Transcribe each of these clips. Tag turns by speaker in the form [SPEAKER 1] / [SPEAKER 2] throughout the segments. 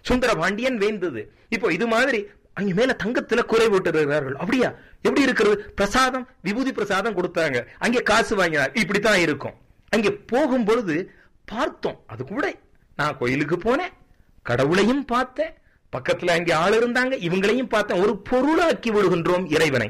[SPEAKER 1] சுந்தர பாண்டியன் வேந்தது இப்போ இது மாதிரி அங்க மேல தங்கத்துல குறை போட்டிருக்கிறார்கள் அப்படியா எப்படி இருக்கிறது பிரசாதம் விபூதி பிரசாதம் கொடுத்தாங்க அங்கே காசு வாங்கினார் இப்படித்தான் இருக்கும் அங்கே போகும் பொழுது பார்த்தோம் அது கூட நான் கோயிலுக்கு போனேன் கடவுளையும் பார்த்தேன் பக்கத்துல அங்கே ஆள் இருந்தாங்க இவங்களையும் பார்த்தேன் ஒரு பொருளாக்கி விடுகின்றோம் இறைவனை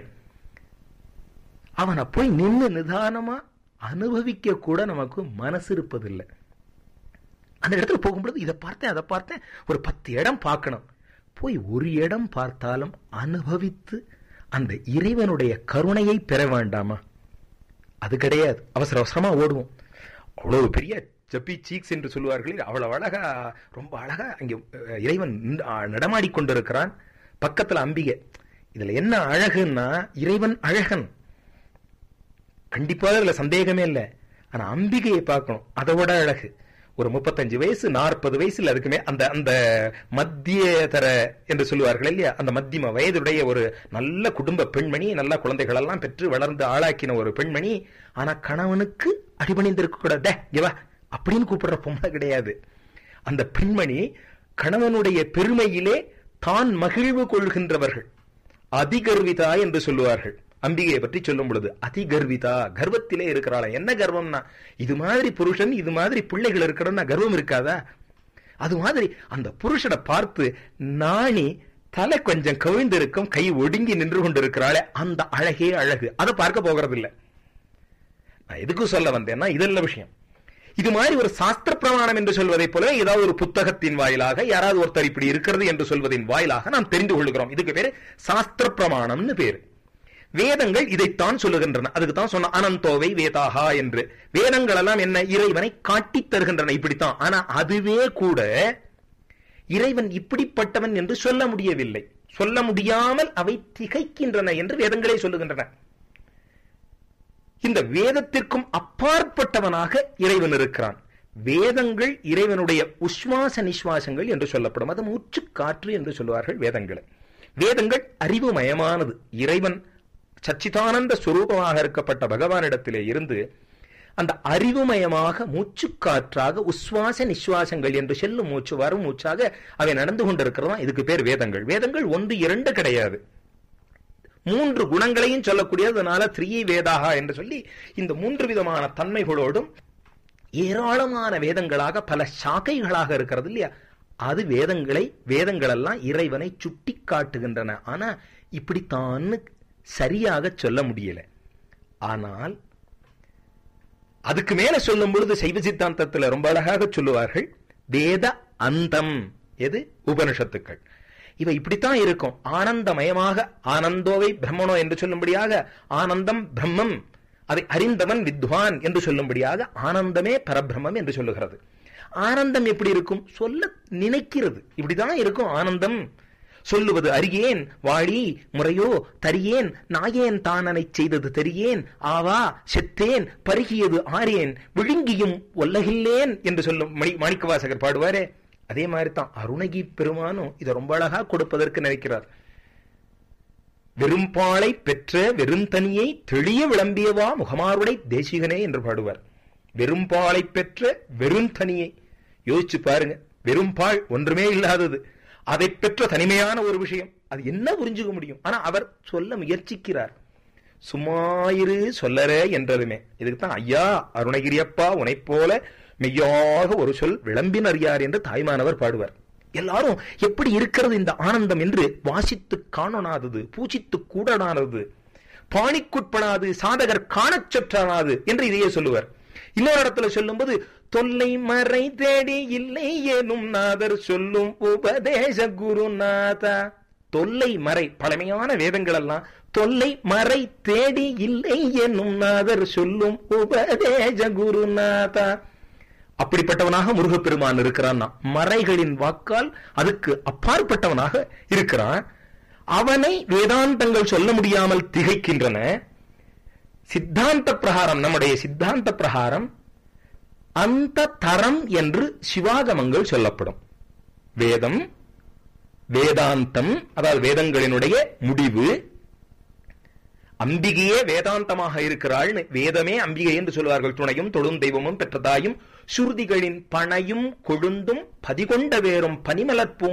[SPEAKER 1] அவனை போய் நின்று நிதானமா அனுபவிக்க கூட நமக்கு மனசு இருப்பதில்லை அந்த இடத்துல போகும்பொழுது இதை பார்த்தேன் அதை பார்த்தேன் ஒரு பத்து இடம் பார்க்கணும் போய் ஒரு இடம் பார்த்தாலும் அனுபவித்து அந்த இறைவனுடைய கருணையை பெற வேண்டாமா அது கிடையாது அவசர அவசரமா ஓடுவோம் அவ்வளவு பெரிய ஜப்பி சீக்ஸ் என்று சொல்லுவார்கள் அவ்வளவு அழகா ரொம்ப அழகா அங்கே அஹ், இறைவன் நின்று, ஆ, நடமாடிக் கொண்டிருக்கிறான் பக்கத்துல அம்பிகை இதுல என்ன அழகுன்னா இறைவன் அழகன் கண்டிப்பாக அதுல சந்தேகமே இல்லை ஆனா அம்பிகையை பார்க்கணும் அதை விட அழகு ஒரு முப்பத்தஞ்சு வயசு நாற்பது வயசுல அதுக்குமே அந்த அந்த மத்திய தர என்று சொல்லுவார்கள் இல்லையா அந்த மத்தியம வயதுடைய ஒரு நல்ல குடும்ப பெண்மணி நல்ல குழந்தைகள் எல்லாம் பெற்று வளர்ந்து ஆளாக்கின ஒரு பெண்மணி ஆனா கணவனுக்கு அடிபணிந்திருக்க கூடாது "டே, இங்க வா அப்படின்னு கூப்பிடுற பொம்பளை கிடையாது அந்த பெண்மணி கணவனுடைய பெருமையிலே தான் மகிழ்வு கொள்கின்றவர்கள் அதிகர்விதா என்று சொல்லுவார்கள் அம்பிகையை பற்றி சொல்லும் பொழுது அதிகர்விதா கர்வத்திலே இருக்கிறாளா என்ன கர்வம்னா இது மாதிரி புருஷன் இது மாதிரி பிள்ளைகள் இருக்கிறன்னா கர்வம் இருக்காதா அது மாதிரி அந்த புருஷனை பார்த்து நாணி தலை கொஞ்சம் கவிழ்ந்திருக்கும் கை ஒடுங்கி நின்று கொண்டிருக்கிறாளே அந்த அழகே அழகு அதை பார்க்க போகிறது இல்லை நான் எதுக்கு சொல்ல வந்தேன்னா இதெல்லாம் விஷயம் இது மாதிரி ஒரு சாஸ்திர பிரமாணம் என்று சொல்வதை போல ஏதாவது ஒரு புத்தகத்தின் வாயிலாக யாராவது ஒருத்தர் இப்படி இருக்கிறது என்று சொல்வதின் வாயிலாக நாம் தெரிந்து கொள்கிறோம் இதுக்கு பேரு சாஸ்திர பிரமாணம்னு பேரு வேதங்கள் இதைத்தான் சொல்லுகின்றன அதுக்கு தான் சொன்ன அனந்தோவை வேதாகா என்று வேதங்கள் எல்லாம் என்ன இறைவனை காட்டித் தருகின்றன இப்படித்தான் ஆனா அதுவே கூட இறைவன் இப்படிப்பட்டவன் என்று சொல்ல முடியவில்லை சொல்ல முடியாமல் அவை திகைக்கின்றன என்று வேதங்களே சொல்லுகின்றன இந்த வேதத்திற்கும் அப்பாற்பட்டவனாக இறைவன் இருக்கிறான் வேதங்கள் இறைவனுடைய உஸ்வாச நிஸ்வாசங்கள் என்று சொல்லப்படும் அது மூச்சு காற்று என்று சொல்லுவார்கள் வேதங்களை வேதங்கள் அறிவுமயமானது இறைவன் சச்சிதானந்த சுரூபமாக இருக்கப்பட்ட பகவானிடத்திலே இருந்து அந்த அறிவுமயமாக மூச்சுக்காற்றாக உஸ்வாச நிஸ்வாசங்கள் என்று செல்லும் மூச்சு வரும் மூச்சாக அவை நடந்து கொண்டிருக்கிறதா இதுக்கு பேர் வேதங்கள் வேதங்கள் ஒன்று இரண்டு கிடையாது மூன்று குணங்களையும் சொல்லக்கூடியதுனால த்ரீ வேதாகா என்று சொல்லி இந்த மூன்று விதமான தன்மைகளோடும் ஏராளமான வேதங்களாக பல சாக்கைகளாக இருக்கிறது இல்லையா அது வேதங்களை வேதங்கள் எல்லாம் இறைவனை சுட்டி காட்டுகின்றன ஆனா இப்படித்தான்னு சரியாக சொல்ல முடியல ஆனால் அதுக்கு மேல சொல்லும் பொழுது சைவ சித்தாந்தத்துல ரொம்ப அழகாக சொல்லுவார்கள் வேத அந்தம் எது உபனிஷத்துக்கள் இவ இப்படித்தான் இருக்கும் ஆனந்தமயமாக ஆனந்தோவை பிரம்மனோ என்று சொல்லும்படியாக ஆனந்தம் பிரம்மம் அதை அறிந்தவன் வித்வான் என்று சொல்லும்படியாக ஆனந்தமே பரபிரம்மம் என்று சொல்லுகிறது ஆனந்தம் எப்படி இருக்கும் சொல்ல நினைக்கிறது இப்படிதான் இருக்கும் ஆனந்தம் சொல்லுவது அறியேன் வாழி முறையோ தரியேன் நாயேன் தானனை செய்தது தெரியேன் ஆவா செத்தேன் பருகியது ஆரேன் விழுங்கியும் ஒல்லகில்லேன் என்று சொல்லும் மணி மாணிக்கவாசகர் பாடுவாரே அதே மாதிரி தான் அருணகி பெருமானும் இதை ரொம்ப அழகா கொடுப்பதற்கு நினைக்கிறார் வெறும்பாளை பெற்ற வெறுந்தனியை தெளிய விளம்பியவா முகமாருடை தேசிகனே என்று பாடுவார் வெறும்பாளை பெற்ற வெறுந்தனியை யோசிச்சு பாருங்க வெறும்பாள் ஒன்றுமே இல்லாதது அதை பெற்ற தனிமையான ஒரு விஷயம் அது என்ன புரிஞ்சுக்க முடியும் ஆனா அவர் சொல்ல முயற்சிக்கிறார் சும்மாயிரு சொல்லற என்றதுமே இதுக்கு தான் ஐயா அருணகிரியப்பா உனைப் போல மெய்யாக ஒரு சொல் விளம்பினர் யார் என்று தாய்மானவர் பாடுவார் எல்லாரும் எப்படி இருக்கிறது இந்த ஆனந்தம் என்று வாசித்து காணனாதது பூஜித்து கூடனானது பாணிக்குட்படாது சாதகர் காணச் சொற்றானாது என்று இதையே சொல்லுவார் இன்னொரு இடத்துல சொல்லும்போது தொல்லை மறை தேடி இல்லை எனும் நாதர் சொல்லும் உபதேச குருநாதா தொல்லை மறை பழமையான வேதங்கள் எல்லாம் தொல்லை மறை தேடி இல்லை என்னும் நாதர் சொல்லும் உபதேச குருநாதா அப்படிப்பட்டவனாக முருகப்பெருமான் இருக்கிறான் மறைகளின் வாக்கால் அதுக்கு அப்பாற்பட்டவனாக இருக்கிறான் அவனை வேதாந்தங்கள் சொல்ல முடியாமல் திகைக்கின்றன சித்தாந்த பிரகாரம் நம்முடைய சித்தாந்த பிரகாரம் அந்த தரம் என்று சிவாகமங்கள் சொல்லப்படும் வேதம் வேதாந்தம் அதாவது வேதங்களினுடைய முடிவு அம்பிகையே வேதாந்தமாக இருக்கிறாள் வேதமே அம்பிகை என்று சொல்வார்கள் துணையும் தொழும் தெய்வமும் பெற்றதாயும் சுருதிகளின் பனையும் கொழுந்தும் பதிகொண்ட வேறும் பனிமலர்